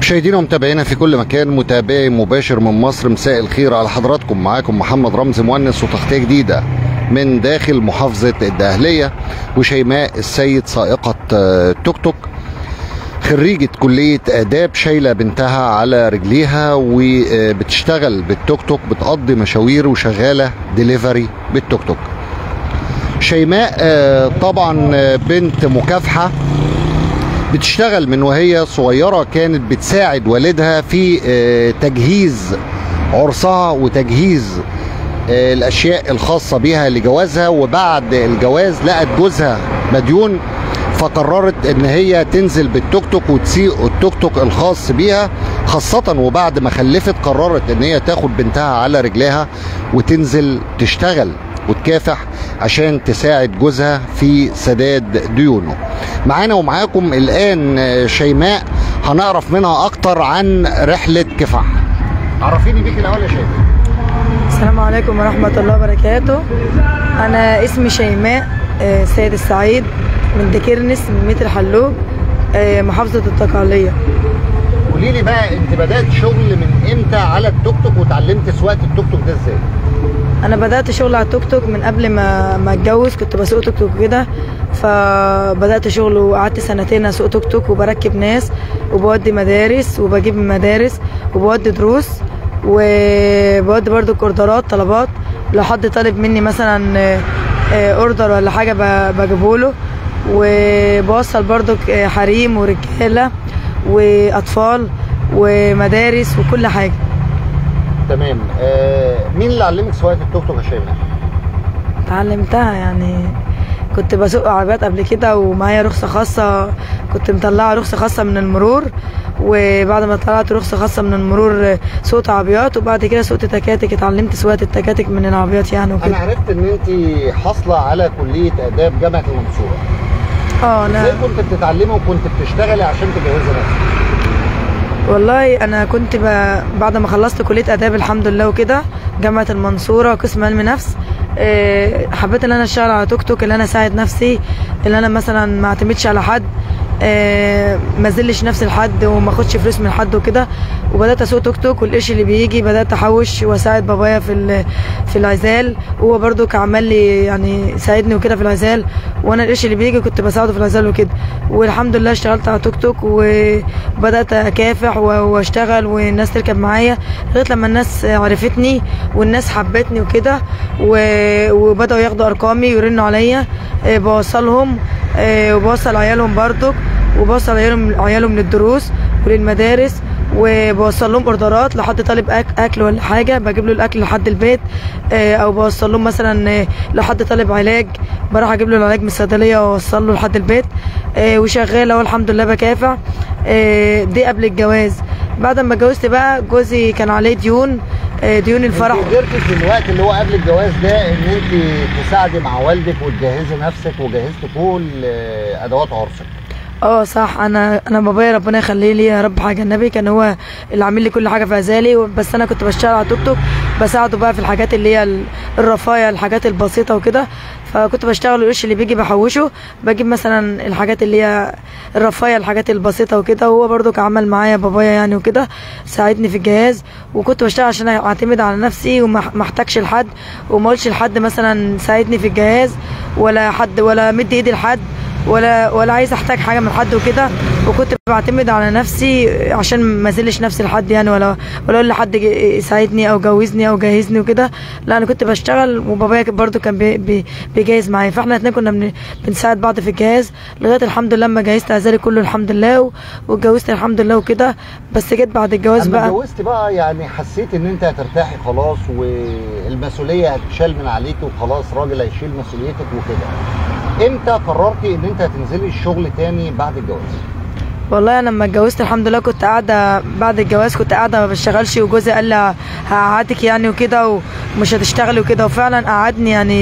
مشاهدينا ومتابعينا في كل مكان متابعي مباشر من مصر مساء الخير على حضراتكم معاكم محمد رمزي مؤنس وتغطيه جديده من داخل محافظه الدهليه وشيماء السيد سائقه آه، توك توك خريجة كلية آداب شايلة بنتها على رجليها وبتشتغل بالتوك توك بتقضي مشاوير وشغالة ديليفري بالتوك توك شيماء آه، طبعا آه، بنت مكافحة بتشتغل من وهي صغيرة كانت بتساعد والدها في آه، تجهيز عرسها وتجهيز آه، الأشياء الخاصة بها لجوازها وبعد الجواز لقت جوزها مديون فقررت ان هي تنزل بالتوك توك وتسيق التوك توك الخاص بيها خاصة وبعد ما خلفت قررت ان هي تاخد بنتها على رجليها وتنزل تشتغل وتكافح عشان تساعد جوزها في سداد ديونه معانا ومعاكم الان آه، شيماء هنعرف منها اكتر عن رحلة كفاح عرفيني بيك الاول يا شيماء السلام عليكم ورحمة الله وبركاته أنا اسمي شيماء آه، سيد السعيد من دكيرنس من متر حلوب آه، محافظة الطقالية قولي لي بقى انت بدات شغل من امتى على التوك توك وتعلمت سواقه التوك توك ده ازاي أنا بدأت شغل على التوك توك من قبل ما ما أتجوز كنت بسوق توك توك كده فبدأت شغل وقعدت سنتين أسوق توك توك وبركب ناس وبودي مدارس وبجيب من مدارس وبودي دروس وبودي برضو اوردرات طلبات لو حد طالب مني مثلا آه، آه، اوردر ولا حاجة ب- بجيبه وبوصل برضو آه، حريم ورجالة وأطفال ومدارس وكل حاجة تمام آه مين اللي علمك سواقه التوك توك يا شيماء اتعلمتها يعني كنت بسوق عربيات قبل كده ومعايا رخصة خاصة كنت مطلعة رخصة خاصة من المرور وبعد ما طلعت رخصة خاصة من المرور سوقت عربيات وبعد كده سوقت تكاتك اتعلمت سواقة التكاتك من العربيات يعني انا وكده عرفت ان انت حاصله على كليه اداب جامعه المنصوره اه ازاي انا كنت بتتعلمي وكنت بتشتغلي عشان تجهزي نفسك والله انا كنت ب... بعد ما خلصت كلية اداب الحمد لله وكده جامعة المنصورة قسم علم نفس آه، حبيت ان انا اشتغل على توك توك اللي انا اساعد نفسي اللي انا مثلا ما اعتمدش على حد آه، ما ذلش نفسي لحد وما اخدش فلوس من حد وكده وبدات اسوق توك توك والقرش اللي بيجي بدات احوش واساعد بابايا في ال- في العزال هو برضو كان عمال لي يعني ساعدني وكده في العزال وانا القرش اللي بيجي كنت بساعده في العزال وكده والحمد لله اشتغلت على توك توك وبدات اكافح و- واشتغل والناس تركب معايا لغايه لما الناس عرفتني والناس حبتني وكده و- وبداوا ياخدوا ارقامي ويرنوا عليا آه، بوصلهم آه، وبوصل عيالهم برضك وبوصل عيالهم عيالهم للدروس وللمدارس وبوصل لهم اوردرات لو حد طالب أك- اكل ولا حاجه بجيب له الاكل لحد البيت آه، او بوصل لهم مثلا آه، لو حد طالب علاج بروح اجيب له العلاج من الصيدليه واوصل له لحد البيت آه، وشغاله والحمد لله بكافح آه، دي قبل الجواز بعد ما اتجوزت بقى جوزي كان عليه ديون آه، ديون الفرح انت قدرتي في الوقت اللي هو قبل الجواز ده ان انت تساعدي مع والدك وتجهزي نفسك وجهزتي كل آه، ادوات عرسك اه صح انا انا بابايا ربنا يخليه لي يا رب حاجه النبي كان هو اللي عامل لي كل حاجه في عزالي بس انا كنت بشتغل على توك توك بساعده بقى في الحاجات اللي هي ال- الرفايع الحاجات البسيطه وكده فكنت بشتغل القرش اللي بيجي بحوشه بجيب مثلا الحاجات اللي هي الرفايع الحاجات البسيطه وكده وهو برضو كان عمل معايا بابايا يعني وكده ساعدني في الجهاز وكنت بشتغل عشان اعتمد على نفسي وما ما احتاجش لحد وما اقولش لحد مثلا ساعدني في الجهاز ولا حد ولا مد ايدي لحد ولا ولا عايز احتاج حاجه من حد وكده وكنت بعتمد على نفسي عشان ما ازلش نفسي لحد يعني ولا ولا اقول لحد ج- يساعدني او جوزني او جهزني وكده لا انا كنت بشتغل وبابايا برضو كان بي بي بيجهز معايا فاحنا الاثنين كنا بن- بنساعد بعض في الجهاز لغايه الحمد لله لما جهزت عزالي كله الحمد لله و- واتجوزت الحمد لله وكده بس جيت بعد الجواز اما بقى اتجوزتي بقى يعني حسيت ان انت هترتاحي خلاص والمسؤوليه هتتشال من عليكي وخلاص راجل هيشيل مسؤوليتك وكده امتى قررتي ان انت هتنزلي الشغل تاني بعد الجواز والله انا لما اتجوزت الحمد لله كنت قاعده بعد الجواز كنت قاعده ما بشتغلش وجوزي قال لي هقعدك يعني وكده ومش هتشتغلي وكده وفعلا قعدني يعني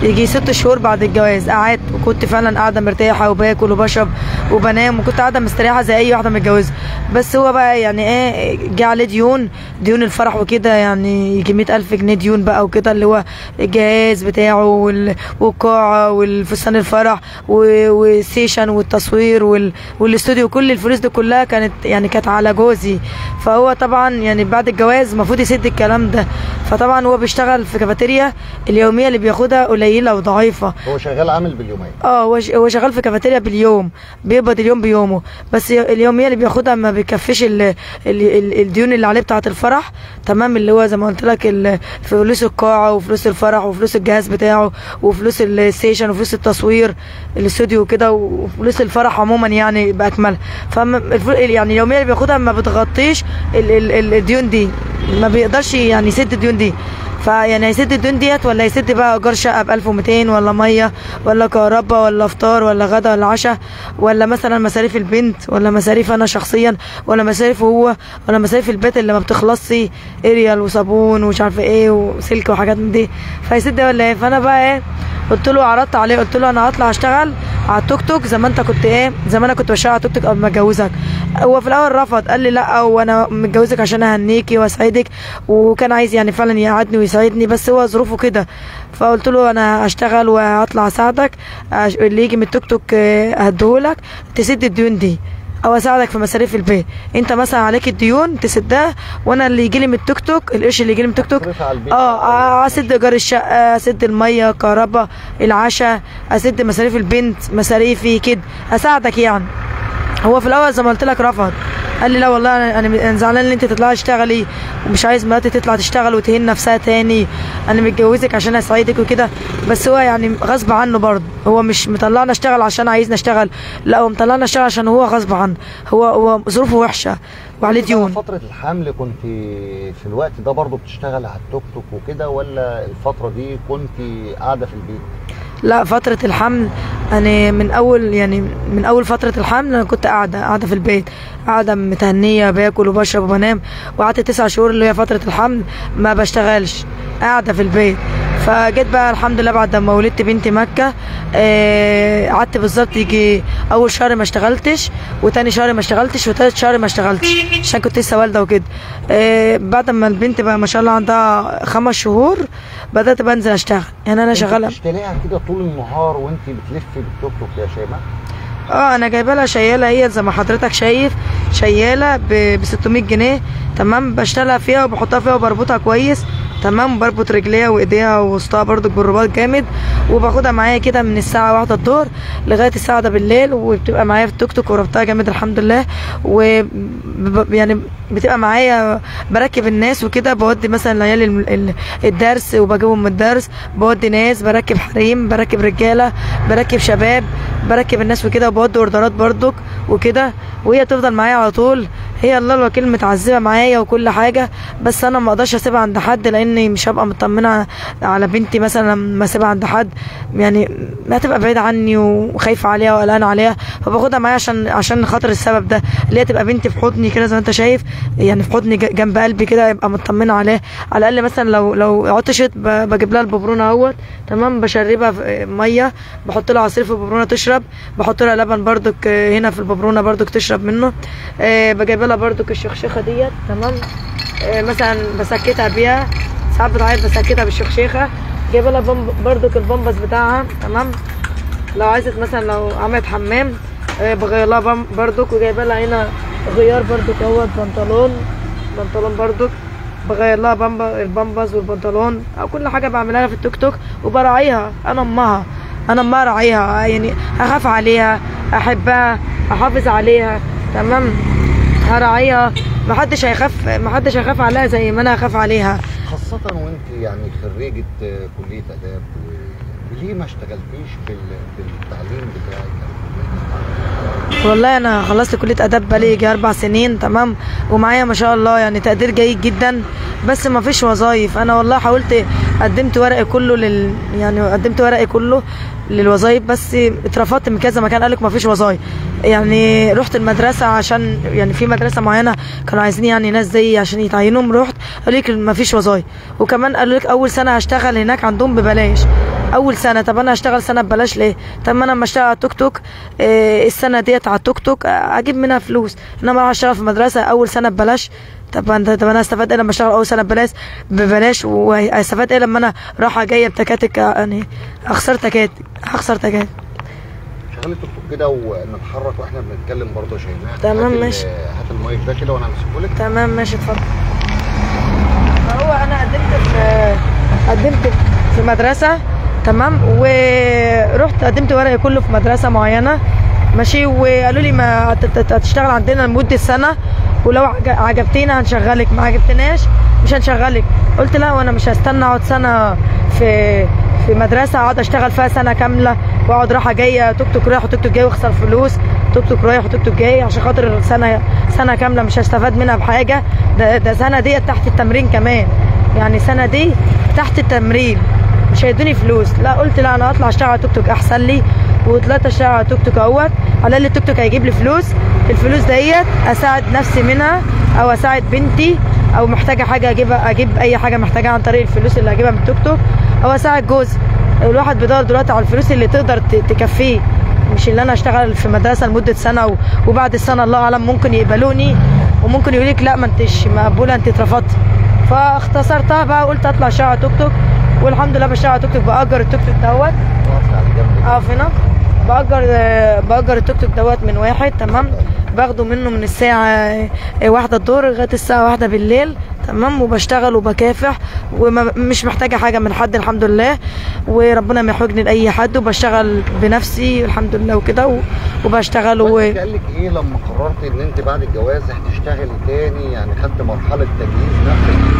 يجي ست شهور بعد الجواز قعدت وكنت فعلا قاعده مرتاحه وباكل وبشرب وبنام وكنت قاعده مستريحه زي اي واحده متجوزه بس هو بقى يعني ايه جه عليه ديون ديون الفرح وكده يعني يجي مئة ألف جنيه ديون بقى وكده اللي هو الجهاز بتاعه وال- والقاعة والفستان الفرح و- والسيشن والتصوير وال- والاستوديو كل الفلوس دي كلها كانت يعني كانت على جوزي فهو طبعا يعني بعد الجواز المفروض يسد الكلام ده فطبعا هو بيشتغل في كافيتيريا اليومية اللي بياخدها قليلة وضعيفة هو شغال عامل باليومين اه هو ش- هو شغال في كافيتيريا باليوم بيقبض اليوم بيومه بس ي- اليوميه اللي بياخدها ما بيكفيش ال- ال- ال- الديون اللي عليه بتاعه الفرح تمام اللي هو زي ما قلت لك ال- فلوس القاعه وفلوس الفرح وفلوس الجهاز بتاعه وفلوس الستيشن وفلوس التصوير الاستوديو وكده وفلوس الفرح عموما يعني باكملها فما يعني اليوميه اللي بياخدها ما بتغطيش ال- ال- ال- الديون دي ما بيقدرش يعني يسد الديون دي فيعني هيسد الديون ديت ولا هيسد بقى ايجار شقه ب 1200 ولا ميه ولا كهرباء ولا فطار ولا غدا ولا عشاء ولا مثلا مصاريف البنت ولا مصاريف انا شخصيا ولا مصاريفه هو ولا مصاريف البيت اللي ما بتخلصش اريال وصابون ومش عارفه ايه وسلك وحاجات من دي فهيسد ولا ايه فانا بقى ايه قلت له عرضت عليه قلت له انا هطلع اشتغل على التوك توك زي ما انت كنت ايه زي ما انا كنت بشتغل على التوك توك قبل ما اتجوزك هو في الاول رفض قال لي لا وانا متجوزك عشان اهنيكي واسعدك وكان عايز يعني فعلا يقعدني ويساعدني بس هو ظروفه كده فقلت له انا هشتغل وهطلع اساعدك أش- اللي يجي من التوك توك آه، هديهولك تسد الديون دي او اساعدك في مصاريف البيت انت مثلا عليك الديون تسدها وانا اللي يجي لي من التوك توك القرش اللي يجي لي من التوك توك تصرف على البيت. اه اسد ايجار الشقه اسد الميه كهرباء العشاء اسد مصاريف البنت مصاريفي كده اساعدك يعني هو في الاول زي ما قلت لك رفض قال لي لا والله انا انا أنا زعلان ان انت تطلعي تشتغلي ومش عايز مراتي تطلع تشتغل وتهين نفسها تاني انا متجوزك عشان اسعدك وكده بس هو يعني غصب عنه برضه هو مش مطلعنا اشتغل عشان عايزنا اشتغل لا هو مطلعنا اشتغل عشان هو غصب عنه هو هو ظروفه وحشه وعليه ديون فترة الحمل كنت في الوقت ده برضو بتشتغل على التوك توك وكده ولا الفترة دي كنت قاعدة في البيت؟ لا فترة الحمل أنا من أول يعني من أول فترة الحمل أنا كنت قاعدة قاعدة في البيت قاعدة متهنية باكل وبشرب وبنام وقعدت تسع شهور اللي هي فترة الحمل ما بشتغلش قاعدة في البيت فجيت بقى الحمد لله بعد ما ولدت بنتي مكة آه، قعدت بالظبط يجي أول شهر ما اشتغلتش وتاني شهر ما اشتغلتش وتالت شهر ما اشتغلتش عشان كنت لسه والدة وكده آه، بعد ما البنت بقى ما شاء الله عندها خمس شهور بدأت بنزل أشتغل يعني أنا شغالة بتشتريها كده طول النهار وانت بتلفي بالتوك توك يا شيماء؟ اه انا جايبه لها شياله هي زي ما حضرتك شايف شياله ب 600 جنيه تمام بشتغلها فيها وبحطها فيها وبربطها كويس تمام بربط رجليها وايديها ووسطها برضو بالرباط جامد وباخدها معايا كده من الساعه واحدة الظهر لغايه الساعه ده بالليل وبتبقى معايا في التوك توك وربطها جامد الحمد لله و ب- يعني بتبقى معايا بركب الناس وكده بودي مثلا العيال الم- ال- الدرس وبجيبهم من الدرس بودي ناس بركب حريم بركب رجاله بركب شباب بركب الناس وكده وبودي اوردرات برضك وكده وهي تفضل معايا على طول هي الله الوكيل متعذبه معايا وكل حاجه بس انا ما اقدرش اسيبها عند حد لاني مش هبقى مطمنه على بنتي مثلا لما اسيبها عند حد يعني ما تبقى بعيده عني وخايفه عليها وقلقانه عليها فباخدها معايا عشان عشان خاطر السبب ده اللي هي تبقى بنتي في حضني كده زي ما انت شايف يعني في حضني ج- جنب قلبي كده يبقى مطمنه عليها على الاقل مثلا لو لو عطشت ب- بجيب لها الببرونه اهوت تمام بشربها في ميه بحط لها عصير في الببرونه تشرب بحط لها لبن برضك آه، هنا في الببرونه برضك تشرب منه آه، بجيب لها برضك الشخشخه ديت تمام آه، مثلا بسكتها بيها ساعات بتعيط بسكتها بالشخشيخه جايبه لها بمب- برضك البامبس بتاعها تمام لو عايزت مثلا لو عملت حمام آه، بغير لها بم- برضك وجايبه لها هنا غيار برضك اهوت بنطلون بنطلون برضك بغير لها بامب- البامبز والبنطلون او كل حاجه بعملها لها في التوك توك وبراعيها انا امها انا امها راعيها يعني اخاف عليها احبها احافظ عليها تمام هراعيها محدش هيخاف محدش هيخاف عليها زي ما انا هخاف عليها خاصة وانت يعني خريجة آه، كلية آداب و- وليه ما اشتغلتيش بال- بالتعليم بتاعك والله انا خلصت كليه اداب بقالي يجي اربع سنين تمام ومعايا ما شاء الله يعني تقدير جيد جدا بس ما فيش وظايف انا والله حاولت قدمت ورقي كله لل يعني قدمت ورقي كله للوظايف بس اترفضت من كذا مكان قالك ما فيش وظايف يعني رحت المدرسه عشان يعني في مدرسه معينه كانوا عايزين يعني ناس زيي عشان يتعينوهم رحت قالوا لك ما فيش وظايف وكمان قالوا لك اول سنه هشتغل هناك عندهم ببلاش اول سنه طب انا هشتغل سنه ببلاش ليه طب ما انا لما اشتغل على التوك توك آه، السنه ديت على التوك توك آه، اجيب منها فلوس انما اروح اشتغل في مدرسه اول سنه ببلاش طب انت طب انا استفاد ايه لما اشتغل اول سنه ببلاش ببلاش وهستفاد ايه لما انا رايحه جايه بتكاتك آه، يعني اخسر تكاتك هخسر تكاتك شغلي توك توك كده ونتحرك واحنا بنتكلم برضه يا شيماء تمام، هات ال- ماشي. هات المايك ده كده وانا همسكه لك تمام ماشي اتفضل فهو انا قدمت في قدمت في مدرسه تمام ورحت قدمت ورقي كله في مدرسه معينه ماشي وقالوا لي ما هت- هت- هتشتغل عندنا لمده سنه ولو عج- عجبتينا هنشغلك ما عجبتناش مش هنشغلك قلت لا وانا مش هستنى اقعد سنه في في مدرسه اقعد اشتغل فيها سنه كامله واقعد رايحه جايه توك توك رايح وتوك توك جاي واخسر فلوس توك توك رايح وتوك توك جاي عشان خاطر سنه سنه كامله مش هستفاد منها بحاجه ده ده سنه ديت تحت التمرين كمان يعني سنه دي تحت التمرين مش هيدوني فلوس لا قلت لا انا هطلع اشتغل على توك توك احسن لي وطلعت اشتغل على توك توك اهوت على الاقل التوك توك هيجيب لي فلوس الفلوس ديت اساعد نفسي منها او اساعد بنتي او محتاجه حاجه اجيبها اجيب اي حاجه محتاجاها عن طريق الفلوس اللي هجيبها من التوك توك او اساعد جوزي الواحد بيدور دلوقتي على الفلوس اللي تقدر ت- تكفيه مش اللي انا اشتغل في مدرسه لمده سنه و- وبعد السنه الله اعلم ممكن يقبلوني وممكن يقول لك لا ما انتش مقبوله انت اترفضتي فاختصرتها بقى قلت اطلع اشتغل على توك توك والحمد لله بشتغل على توك توك باجر التوك توك دوت واقف على جنب اه فينا باجر باجر التوك توك دوت من واحد تمام باخده منه من الساعة آه، واحدة الظهر لغاية الساعة واحدة بالليل تمام وبشتغل وبكافح ومش محتاجة حاجة من حد الحمد لله وربنا ما يحوجني لأي حد وبشتغل بنفسي الحمد لله وكده و- وبشتغل و... والدك قال لك ايه لما قررت ان انت بعد الجواز هتشتغلي تاني يعني خدت مرحله تجهيز نفسك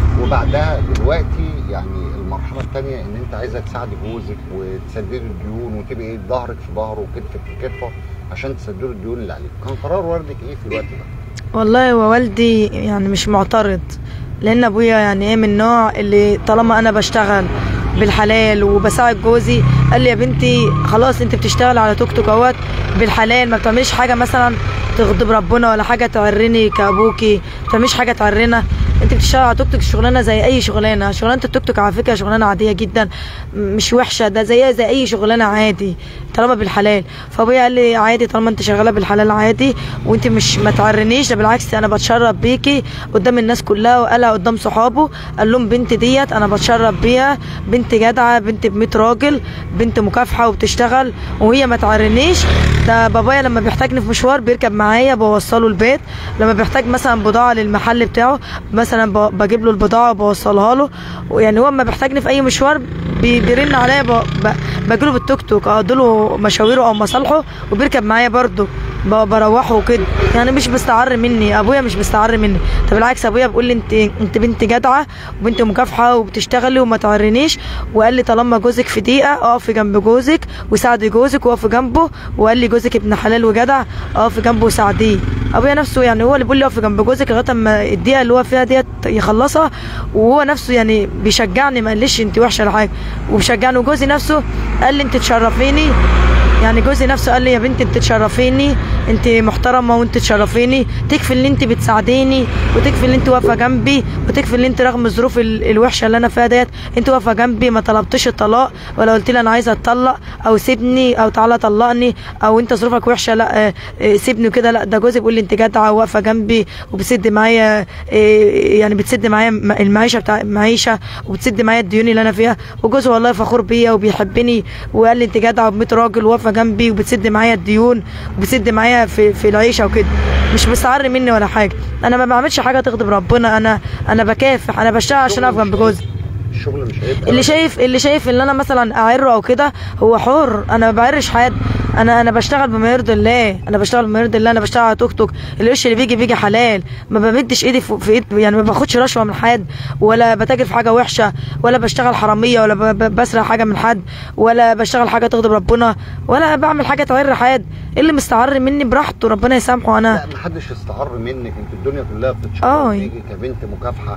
وبعدها دلوقتي يعني المرحله الثانيه ان انت عايزه تساعدي جوزك وتسددي الديون وتبقي ظهرك في ظهره وكتفك في كتفه عشان تسددوا الديون اللي عليك كان قرار والدك ايه في الوقت ده؟ والله هو والدي يعني مش معترض لان ابويا يعني ايه من النوع اللي طالما انا بشتغل بالحلال وبساعد جوزي قال لي يا بنتي خلاص انت بتشتغل على توك توك اهوت بالحلال ما بتعمليش حاجه مثلا تغضب ربنا ولا حاجه تعرني كابوكي ما بتعمليش حاجه تعرنا انت بتشتغل على توك توك شغلانه زي اي شغلانه شغلانه التوك توك على فكره شغلانه عاديه جدا مش وحشه ده زيها زي اي شغلانه عادي طالما بالحلال فابويا قال لي عادي طالما انت شغاله بالحلال عادي وانت مش ما تعرنيش ده بالعكس انا بتشرف بيكي قدام الناس كلها وقالها قدام صحابه قال لهم بنتي ديت انا بتشرف بيها بنت جدعه بنت ب 100 راجل بنت مكافحه وبتشتغل وهي ما تعرنيش ده بابايا لما بيحتاجني في مشوار بيركب معايا بوصله البيت لما بيحتاج مثلا بضاعه للمحل بتاعه مثلا ب- بجيب له البضاعه وبوصلها له يعني هو لما بيحتاجني في اي مشوار بي- بيرن عليا ب- ب- باجيله بالتوك توك اقضي له مشاويره او مصالحه وبيركب معايا برضه ب- بروحه وكده يعني مش بيستعر مني ابويا مش بيستعر مني طب بالعكس ابويا بيقول لي انت انت بنت جدعه وبنت مكافحه وبتشتغلي وما تعرنيش وقال لي طالما جوزك في دقيقه اقفي جنب جوزك وساعدي جوزك واقفي جنبه وقال لي جوزك ابن حلال وجدع اقفي جنبه وساعديه ابويا نفسه يعني هو اللي بيقول لي اقفي جنب جوزك لغايه اما الدقيقه اللي هو فيها ديت يخلصها وهو نفسه يعني بيشجعني ما قاليش انت وحشه ولا حاجه وبيشجعني وجوزي نفسه قال لي انت تشرفيني يعني جوزي نفسه قال لي يا بنتي انت تشرفيني انت محترمه وانت تشرفيني تكفي اللي انت بتساعديني وتكفي اللي انت واقفه جنبي وتكفي اللي انت رغم الظروف ال- الوحشه اللي انا فيها ديت انت واقفه جنبي ما طلبتش الطلاق ولا قلت لي انا عايزه اتطلق او سيبني او تعالى طلقني او انت ظروفك وحشه لا اه، اه، سيبني وكده لا ده جوزي بيقول لي انت جدعه واقفه جنبي وبتسد معايا اه، يعني بتسد معايا م- المعيشه بتاع المعيشه وبتسد معايا الديون اللي انا فيها وجوزي والله فخور بيا وبيحبني وقال لي انت جدعه ب 100 راجل واقفه جنبي وبتسد معايا الديون وبتسد معايا في في العيشه وكده مش بيستعر مني ولا حاجه انا ما بعملش حاجه تغضب ربنا انا انا بكافح انا بشتغل عشان اقف جنب جوزي الشغل مش هيبقى اللي شايف اللي شايف ان انا مثلا اعره او كده هو حر انا ما بعرش حد انا انا بشتغل بما يرضي الله انا بشتغل بما يرضي الله انا بشتغل على توك توك القرش اللي بيجي بيجي حلال ما بمدش ايدي في في ايد يعني ما باخدش رشوه من حد ولا بتاجر في حاجه وحشه ولا بشتغل حراميه ولا ب- ب- بسرق حاجه من حد ولا بشتغل حاجه تغضب ربنا ولا بعمل حاجه تعر حد اللي مستعر مني براحته ربنا يسامحه انا لا محدش استعر منك انت الدنيا كلها بتتشرف اه. بيكي كبنت مكافحه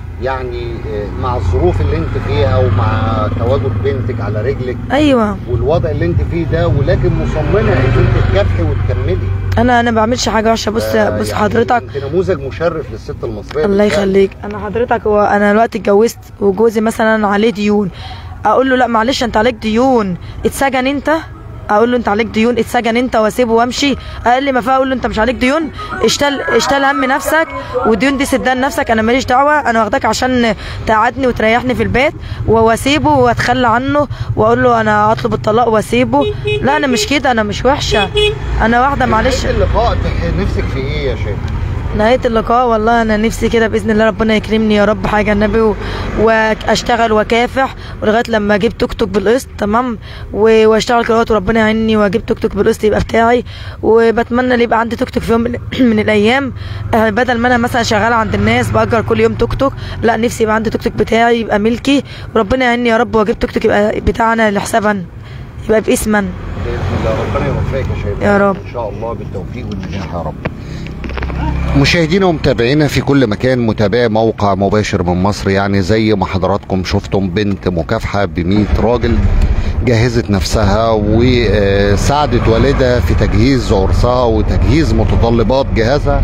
يعني آه، مع الظروف اللي انت فيها ومع تواجد بنتك على رجلك ايوه والوضع اللي انت فيه ده ولكن مصممه ان انت تكافحي وتكملي انا انا ما بعملش حاجه وحشه بص آه، بص يعني حضرتك انت نموذج مشرف للست المصريه الله بالفعل. يخليك انا حضرتك هو انا دلوقتي اتجوزت وجوزي مثلا عليه ديون اقول له لا معلش انت عليك ديون اتسجن انت اقول له انت عليك ديون اتسجن انت واسيبه وامشي اقل ما فيها اقول له انت مش عليك ديون اشتل اشتل هم نفسك والديون دي سدان نفسك انا ماليش دعوه انا واخداك عشان تقعدني وتريحني في البيت واسيبه واتخلى عنه واقول له انا اطلب الطلاق واسيبه لا انا مش كده انا مش وحشه انا واحده معلش اللقاء نفسك في ايه يا شيخ نهايه اللقاء والله انا نفسي كده باذن الله ربنا يكرمني يا رب حاجه النبي و- واشتغل واكافح ولغايه لما اجيب توك توك بالقسط تمام و- واشتغل كده وربنا يعيني واجيب توك توك بالقسط يبقى بتاعي وبتمنى ان يبقى عندي توك توك في يوم من, من الايام آه، بدل ما انا مثلا شغاله عند الناس باجر كل يوم توك توك لا نفسي يبقى عندي توك توك بتاعي يبقى ملكي وربنا يعيني يا رب واجيب توك توك يبقى بتاعنا لحسابا يبقى باسما باذن الله ربنا يوفقك يا شيماء يا رب. ان شاء الله بالتوفيق والنجاح يا رب مشاهدينا ومتابعينا في كل مكان متابعي موقع مباشر من مصر يعني زي ما حضراتكم شفتم بنت مكافحة ب راجل جهزت نفسها وساعدت والدها في تجهيز عرسها وتجهيز متطلبات جهازها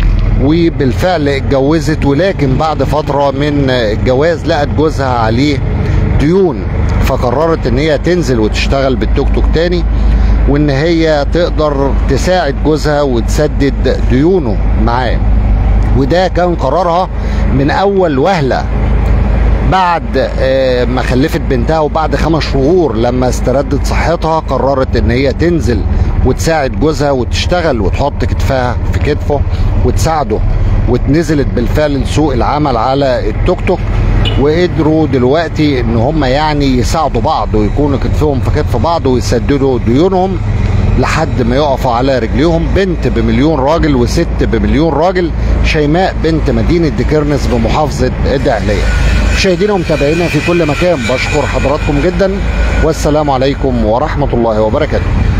وبالفعل اتجوزت ولكن بعد فترة من الجواز لقت جوزها عليه ديون فقررت ان هي تنزل وتشتغل بالتوك توك تاني وان هي تقدر تساعد جوزها وتسدد ديونه معاه وده كان قرارها من اول وهله بعد آه، ما خلفت بنتها وبعد خمس شهور لما استردت صحتها قررت ان هي تنزل وتساعد جوزها وتشتغل وتحط كتفها في كتفه وتساعده ونزلت بالفعل لسوق العمل على التوك توك وقدروا دلوقتي ان هم يعني يساعدوا بعض ويكونوا كتفهم في كتف بعض ويسددوا ديونهم لحد ما يقفوا على رجليهم بنت بمليون راجل وست بمليون راجل شيماء بنت مدينة ديكرنس بمحافظة الدقهلية مشاهدينا ومتابعينا في كل مكان بشكر حضراتكم جدا والسلام عليكم ورحمة الله وبركاته